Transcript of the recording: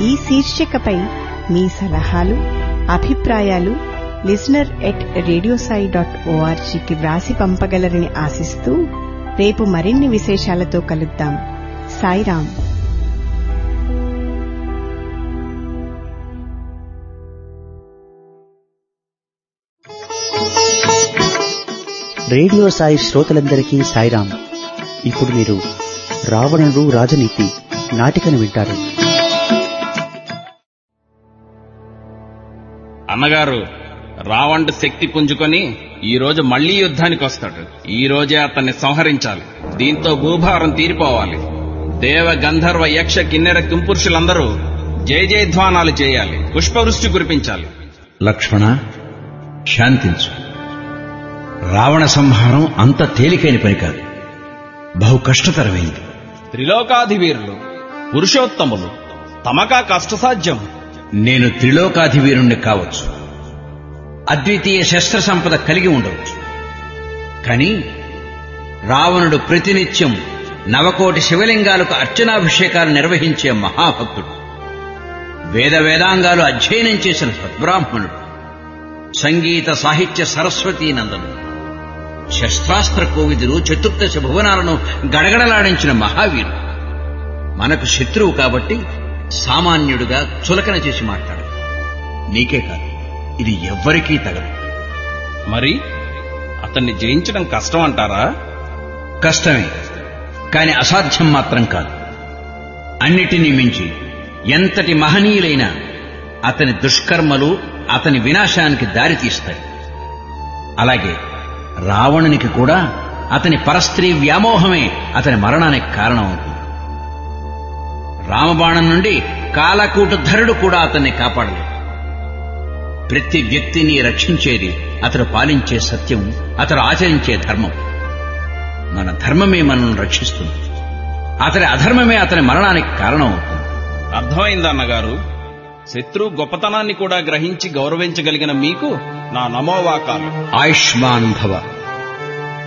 ఈ శీర్షికపై మీ సలహాలు అభిప్రాయాలు లిజనర్ ఎట్ రేడియోసాయి డాట్ ఓఆర్జీకి వ్రాసి పంపగలరని ఆశిస్తూ రేపు మరిన్ని విశేషాలతో కలుద్దాం సాయిరాం రేడియో సాయి శ్రోతలందరికీ సాయిరాం ఇప్పుడు మీరు రావణుడు రాజనీతి నాటికను వింటారు అన్నగారు రావణుడు శక్తి పుంజుకొని ఈ రోజు మళ్లీ యుద్ధానికి వస్తాడు ఈ రోజే అతన్ని సంహరించాలి దీంతో భూభారం తీరిపోవాలి దేవ గంధర్వ యక్ష కిన్నెర కింపురుషులందరూ జయ జయధ్వానాలు చేయాలి పుష్పవృష్టి కురిపించాలి లక్ష్మణ శాంతించు రావణ సంహారం అంత తేలికైన పని కాదు బహు కష్టతరమైంది త్రిలోకాధివీరులు పురుషోత్తములు తమకా కష్టసాధ్యం నేను త్రిలోకాధివీరుణ్ణి కావచ్చు అద్వితీయ శస్త్ర సంపద కలిగి ఉండవచ్చు కానీ రావణుడు ప్రతినిత్యం నవకోటి శివలింగాలకు అర్చనాభిషేకాలు నిర్వహించే మహాభక్తుడు వేద వేదాంగాలు అధ్యయనం చేసిన సద్బ్రాహ్మణుడు సంగీత సాహిత్య సరస్వతీ నందనుడు శస్త్రాస్త్ర కోవిదులు చతుర్దశ భువనాలను గడగడలాడించిన మహావీరుడు మనకు శత్రువు కాబట్టి సామాన్యుడుగా చులకన చేసి మాట్లాడు నీకే కాదు ఇది ఎవ్వరికీ తగదు మరి అతన్ని జయించడం కష్టం అంటారా కష్టమే కాని అసాధ్యం మాత్రం కాదు అన్నిటినీ మించి ఎంతటి మహనీయులైన అతని దుష్కర్మలు అతని వినాశానికి దారితీస్తాయి అలాగే రావణునికి కూడా అతని పరస్త్రీ వ్యామోహమే అతని మరణానికి కారణమవుతుంది రామబాణం నుండి కాలకూటధరుడు కూడా అతన్ని కాపాడలేదు ప్రతి వ్యక్తిని రక్షించేది అతడు పాలించే సత్యం అతడు ఆచరించే ధర్మం మన ధర్మమే మనల్ని రక్షిస్తుంది అతని అధర్మమే అతని మరణానికి కారణమవుతుంది అర్థమైంది అన్నగారు శత్రు గొప్పతనాన్ని కూడా గ్రహించి గౌరవించగలిగిన మీకు నా నమోవాకాలు ఆయుష్మాన్ భవ